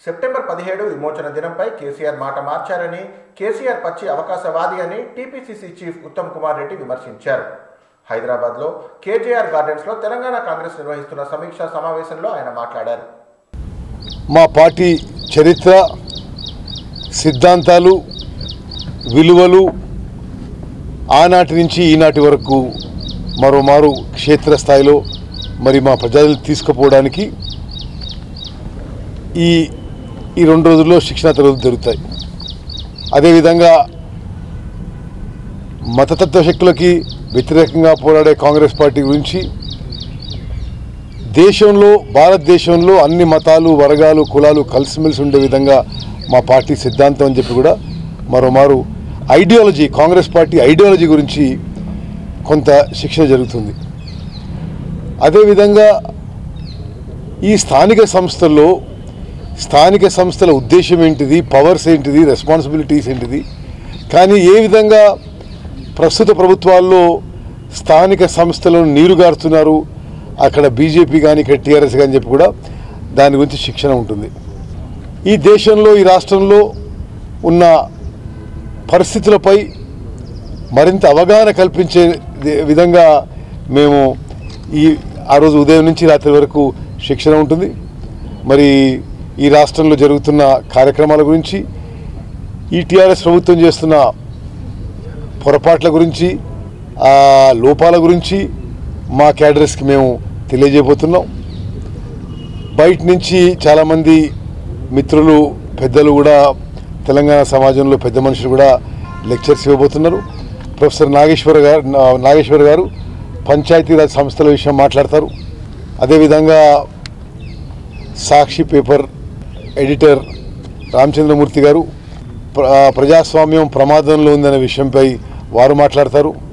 September పదిహేడు విమోచన దినంపై కేసీఆర్ మాట మార్చారని కేసీఆర్ పచ్చి అవకాశవాది అని టీపీసీసీ చీఫ్ ఉత్తమ్ కుమార్ రెడ్డి విమర్శించారు హైదరాబాద్లో కేజీఆర్ గార్డెన్స్లో తెలంగాణ కాంగ్రెస్ నిర్వహిస్తున్న సమీక్షా సమావేశంలో ఆయన మాట్లాడారు మా పార్టీ చరిత్ర సిద్ధాంతాలు విలువలు ఆనాటి నుంచి ఈనాటి వరకు మరోమారు క్షేత్రస్థాయిలో మరి మా ప్రజలు తీసుకుపోవడానికి ఈ ఈ రెండు రోజుల్లో శిక్షణ తరగతులు జరుగుతాయి అదేవిధంగా మతతత్వ శక్తులకి వ్యతిరేకంగా పోరాడే కాంగ్రెస్ పార్టీ గురించి దేశంలో భారతదేశంలో అన్ని మతాలు వర్గాలు కులాలు కలిసిమెలిసి ఉండే విధంగా మా పార్టీ సిద్ధాంతం అని చెప్పి కూడా మరోమారు ఐడియాలజీ కాంగ్రెస్ పార్టీ ఐడియాలజీ గురించి కొంత శిక్షణ జరుగుతుంది అదేవిధంగా ఈ స్థానిక సంస్థల్లో స్థానిక సంస్థల ఉద్దేశం ఏంటిది పవర్స్ ఏంటిది రెస్పాన్సిబిలిటీస్ ఏంటిది కానీ ఏ విధంగా ప్రస్తుత ప్రభుత్వాల్లో స్థానిక సంస్థలను నీరుగారుతున్నారు అక్కడ బీజేపీ కానీ ఇక్కడ టీఆర్ఎస్ కానీ చెప్పి కూడా దాని గురించి శిక్షణ ఉంటుంది ఈ దేశంలో ఈ రాష్ట్రంలో ఉన్న పరిస్థితులపై మరింత అవగాహన కల్పించే ది- విధంగా మేము ఈ ఆ రోజు ఉదయం నుంచి రాత్రి వరకు శిక్షణ ఉంటుంది మరి ఈ రాష్ట్రంలో జరుగుతున్న కార్యక్రమాల గురించి ఈ టీఆర్ఎస్ ప్రభుత్వం చేస్తున్న పొరపాట్ల గురించి ఆ లోపాల గురించి మా క్యాడర్స్కి మేము తెలియజేయబోతున్నాం బయట నుంచి చాలామంది మిత్రులు పెద్దలు కూడా తెలంగాణ సమాజంలో పెద్ద మనుషులు కూడా లెక్చర్స్ ఇవ్వబోతున్నారు ప్రొఫెసర్ నాగేశ్వర గారు నా- నాగేశ్వర్ గారు పంచాయతీరాజ్ సంస్థల విషయం మాట్లాడతారు అదేవిధంగా సాక్షి పేపర్ ఎడిటర్ రామచంద్రమూర్తి గారు ప్ర- ప్రజాస్వామ్యం ప్రమాదంలో ఉందనే విషయంపై వారు మాట్లాడతారు